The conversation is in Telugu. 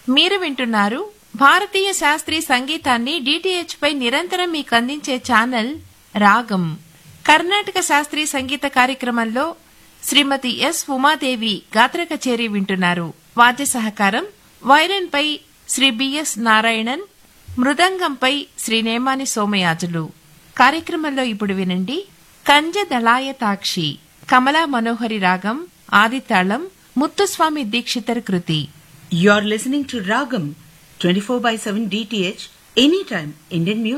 మీరు వింటున్నారు భారతీయ శాస్త్రీయ సంగీతాన్ని డిటిహెచ్ పై నిరంతరం మీకు అందించే ఛానల్ రాగం కర్ణాటక శాస్త్రీయ సంగీత కార్యక్రమంలో శ్రీమతి ఎస్ ఉమాదేవి గాత్ర కచేరీ వింటున్నారు వాద్య సహకారం వైరన్ పై శ్రీ బిఎస్ నారాయణన్ మృదంగంపై శ్రీ నేమాని సోమయాజులు కార్యక్రమంలో ఇప్పుడు వినండి కంజ దళాయతాక్షి కమలా మనోహరి రాగం ఆదితాళం ముత్తుస్వామి దీక్షితర్ కృతి You're listening to Ragam 24 by 7 DTH anytime Indian music.